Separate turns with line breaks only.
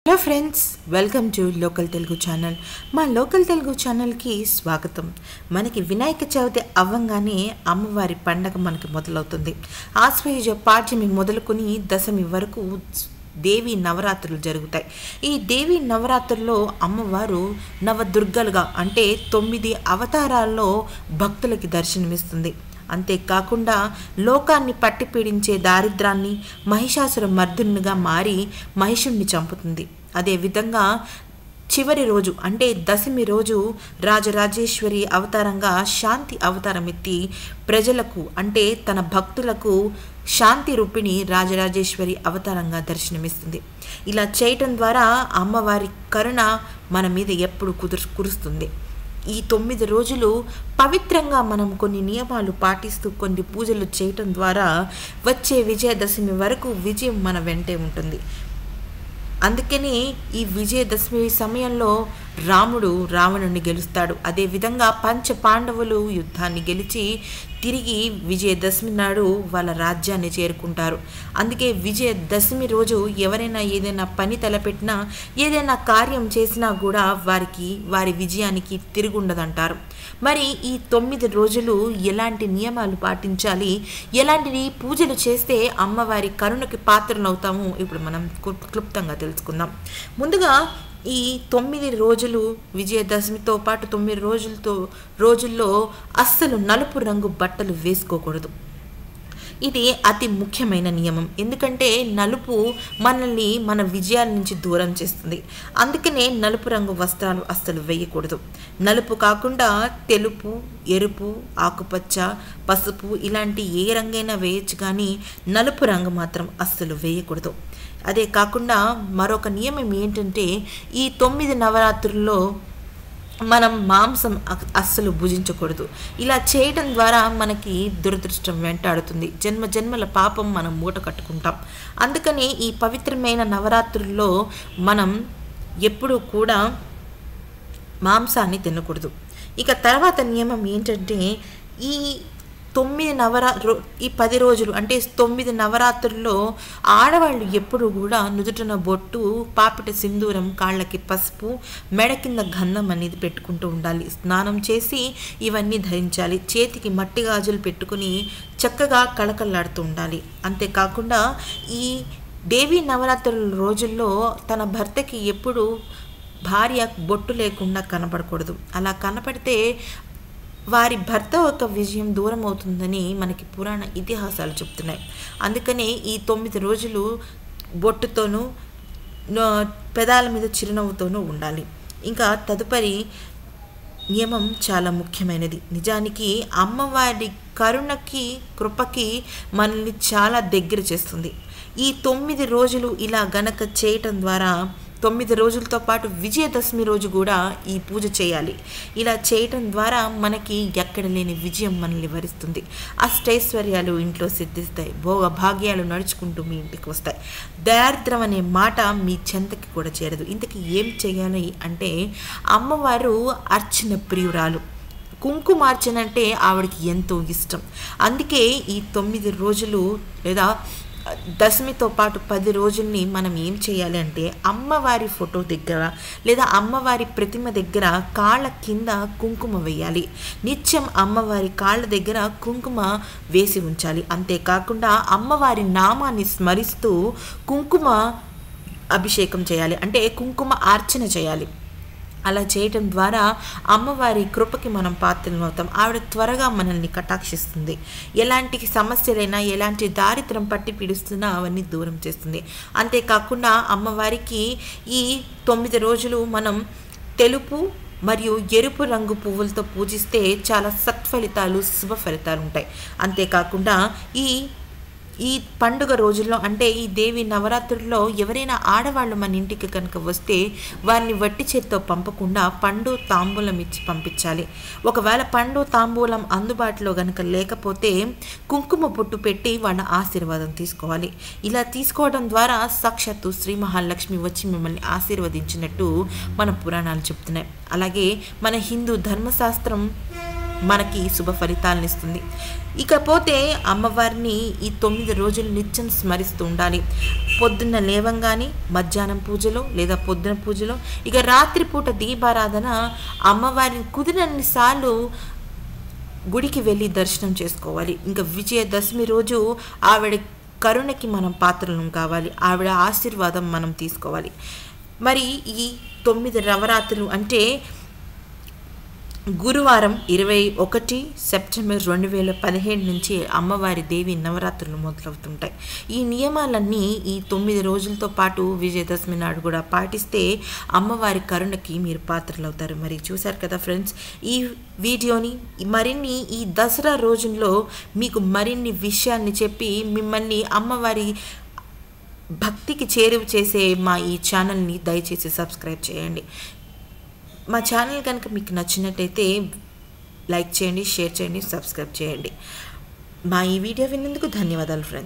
hello friends welcome to local Telugu channel మా local Telugu ఛానల్కి స్వాగతం మనకి వినాయక చవితి అవ్వంగానే అమ్మవారి పండగ మనకి మొదలవుతుంది ఆశ్వయుజ పాడ్యమి మొదలుకొని దశమి వరకు దేవి నవరాత్రులు జరుగుతాయి ఈ దేవి నవరాత్రుల్లో అమ్మవారు నవదుర్గలుగా అంటే తొమ్మిది అవతారాల్లో భక్తులకి దర్శనమిస్తుంది అంతేకాకుండా లోకాన్ని పట్టి పీడించే దారిద్రాన్ని మహిషాసుర మర్దునిగా మారి మహిషుణ్ణి చంపుతుంది అదేవిధంగా చివరి రోజు అంటే దశమి రోజు రాజరాజేశ్వరి అవతారంగా శాంతి అవతారం ఎత్తి ప్రజలకు అంటే తన భక్తులకు శాంతి రూపిణి రాజరాజేశ్వరి అవతారంగా దర్శనమిస్తుంది ఇలా చేయటం ద్వారా అమ్మవారి కరుణ మన మీద ఎప్పుడు కుదురు కురుస్తుంది ఈ తొమ్మిది రోజులు పవిత్రంగా మనం కొన్ని నియమాలు పాటిస్తూ కొన్ని పూజలు చేయటం ద్వారా వచ్చే విజయదశమి వరకు విజయం మన వెంటే ఉంటుంది అందుకని ఈ విజయదశమి సమయంలో రాముడు రావణుని గెలుస్తాడు అదేవిధంగా పంచ పాండవులు యుద్ధాన్ని గెలిచి తిరిగి విజయదశమి నాడు వాళ్ళ రాజ్యాన్ని చేరుకుంటారు అందుకే విజయదశమి రోజు ఎవరైనా ఏదైనా పని తలపెట్టినా ఏదైనా కార్యం చేసినా కూడా వారికి వారి విజయానికి తిరుగుండదంటారు మరి ఈ తొమ్మిది రోజులు ఎలాంటి నియమాలు పాటించాలి ఎలాంటి పూజలు చేస్తే అమ్మవారి కరుణకి పాత్రలవుతాము ఇప్పుడు మనం క్లుప్తంగా తెలుసుకుందాం ముందుగా ఈ తొమ్మిది రోజులు విజయదశమితో పాటు తొమ్మిది రోజులతో రోజుల్లో అస్సలు నలుపు రంగు బట్టలు వేసుకోకూడదు ఇది అతి ముఖ్యమైన నియమం ఎందుకంటే నలుపు మనల్ని మన విజయాల నుంచి దూరం చేస్తుంది అందుకనే నలుపు రంగు వస్త్రాలు అస్సలు వేయకూడదు నలుపు కాకుండా తెలుపు ఎరుపు ఆకుపచ్చ పసుపు ఇలాంటి ఏ రంగైనా వేయచ్చు కానీ నలుపు రంగు మాత్రం అస్సలు వేయకూడదు అదే కాకుండా మరొక నియమం ఏంటంటే ఈ తొమ్మిది నవరాత్రుల్లో మనం మాంసం అస్సలు భుజించకూడదు ఇలా చేయడం ద్వారా మనకి దురదృష్టం వెంటాడుతుంది జన్మ జన్మల పాపం మనం మూట కట్టుకుంటాం అందుకని ఈ పవిత్రమైన నవరాత్రుల్లో మనం ఎప్పుడూ కూడా మాంసాన్ని తినకూడదు ఇక తర్వాత నియమం ఏంటంటే ఈ తొమ్మిది నవరా రో ఈ పది రోజులు అంటే తొమ్మిది నవరాత్రుల్లో ఆడవాళ్ళు ఎప్పుడు కూడా నుదుటిన బొట్టు పాపిట సింధూరం కాళ్ళకి పసుపు మెడ కింద గంధం అనేది పెట్టుకుంటూ ఉండాలి స్నానం చేసి ఇవన్నీ ధరించాలి చేతికి మట్టి గాజులు పెట్టుకుని చక్కగా కళకళలాడుతూ ఉండాలి అంతేకాకుండా ఈ దేవీ నవరాత్రుల రోజుల్లో తన భర్తకి ఎప్పుడు భార్య బొట్టు లేకుండా కనపడకూడదు అలా కనపడితే వారి భర్త యొక్క విజయం దూరం అవుతుందని మనకి పురాణ ఇతిహాసాలు చెప్తున్నాయి అందుకనే ఈ తొమ్మిది రోజులు బొట్టుతోనూ పెదాల మీద చిరునవ్వుతోనూ ఉండాలి ఇంకా తదుపరి నియమం చాలా ముఖ్యమైనది నిజానికి అమ్మవారి కరుణకి కృపకి మనల్ని చాలా దగ్గర చేస్తుంది ఈ తొమ్మిది రోజులు ఇలా గనక చేయటం ద్వారా తొమ్మిది రోజులతో పాటు విజయదశమి రోజు కూడా ఈ పూజ చేయాలి ఇలా చేయటం ద్వారా మనకి ఎక్కడ లేని విజయం మనల్ని వరిస్తుంది అష్టైశ్వర్యాలు ఇంట్లో సిద్ధిస్తాయి భోగ భాగ్యాలు నడుచుకుంటూ మీ ఇంటికి వస్తాయి దారిద్రం అనే మాట మీ చెంతకి కూడా చేరదు ఇంతకీ ఏం చేయాలి అంటే అమ్మవారు అర్చన ప్రియురాలు కుంకుమార్చన అంటే ఆవిడకి ఎంతో ఇష్టం అందుకే ఈ తొమ్మిది రోజులు లేదా దశమితో పాటు పది రోజుల్ని మనం ఏం చేయాలి అంటే అమ్మవారి ఫోటో దగ్గర లేదా అమ్మవారి ప్రతిమ దగ్గర కాళ్ళ కింద కుంకుమ వేయాలి నిత్యం అమ్మవారి కాళ్ళ దగ్గర కుంకుమ వేసి ఉంచాలి అంతేకాకుండా అమ్మవారి నామాన్ని స్మరిస్తూ కుంకుమ అభిషేకం చేయాలి అంటే కుంకుమ ఆర్చన చేయాలి అలా చేయటం ద్వారా అమ్మవారి కృపకి మనం పాత్రలు అవుతాం ఆవిడ త్వరగా మనల్ని కటాక్షిస్తుంది ఎలాంటి సమస్యలైనా ఎలాంటి దారిద్రం పట్టి పీడిస్తున్నా అవన్నీ దూరం చేస్తుంది అంతేకాకుండా అమ్మవారికి ఈ తొమ్మిది రోజులు మనం తెలుపు మరియు ఎరుపు రంగు పువ్వులతో పూజిస్తే చాలా సత్ఫలితాలు శుభ ఫలితాలు ఉంటాయి అంతేకాకుండా ఈ ఈ పండుగ రోజుల్లో అంటే ఈ దేవి నవరాత్రుల్లో ఎవరైనా ఆడవాళ్ళు మన ఇంటికి కనుక వస్తే వారిని వట్టి చేత్తో పంపకుండా పండు తాంబూలం ఇచ్చి పంపించాలి ఒకవేళ పండు తాంబూలం అందుబాటులో కనుక లేకపోతే కుంకుమ బొట్టు పెట్టి వాళ్ళ ఆశీర్వాదం తీసుకోవాలి ఇలా తీసుకోవడం ద్వారా సాక్షాత్తు శ్రీ మహాలక్ష్మి వచ్చి మిమ్మల్ని ఆశీర్వదించినట్టు మన పురాణాలు చెప్తున్నాయి అలాగే మన హిందూ ధర్మశాస్త్రం మనకి శుభ ఫలితాలను ఇస్తుంది ఇకపోతే అమ్మవారిని ఈ తొమ్మిది రోజులు నిత్యం స్మరిస్తూ ఉండాలి పొద్దున్న లేవంగానే మధ్యాహ్నం పూజలో లేదా పొద్దున పూజలో ఇక రాత్రిపూట దీపారాధన అమ్మవారిని కుదిరన్ని సార్లు గుడికి వెళ్ళి దర్శనం చేసుకోవాలి ఇంకా విజయదశమి రోజు ఆవిడ కరుణకి మనం పాత్రలం కావాలి ఆవిడ ఆశీర్వాదం మనం తీసుకోవాలి మరి ఈ తొమ్మిది నవరాత్రులు అంటే గురువారం ఇరవై ఒకటి సెప్టెంబర్ రెండు వేల పదిహేడు నుంచి అమ్మవారి దేవి నవరాత్రులు మొదలవుతుంటాయి ఈ నియమాలన్నీ ఈ తొమ్మిది రోజులతో పాటు విజయదశమి నాడు కూడా పాటిస్తే అమ్మవారి కరుణకి మీరు పాత్రలు అవుతారు మరి చూశారు కదా ఫ్రెండ్స్ ఈ వీడియోని మరిన్ని ఈ దసరా రోజుల్లో మీకు మరిన్ని విషయాన్ని చెప్పి మిమ్మల్ని అమ్మవారి భక్తికి చేరువ చేసే మా ఈ ఛానల్ని దయచేసి సబ్స్క్రైబ్ చేయండి మా ఛానల్ కనుక మీకు నచ్చినట్టయితే లైక్ చేయండి షేర్ చేయండి సబ్స్క్రైబ్ చేయండి మా ఈ వీడియో విన్నందుకు ధన్యవాదాలు ఫ్రెండ్స్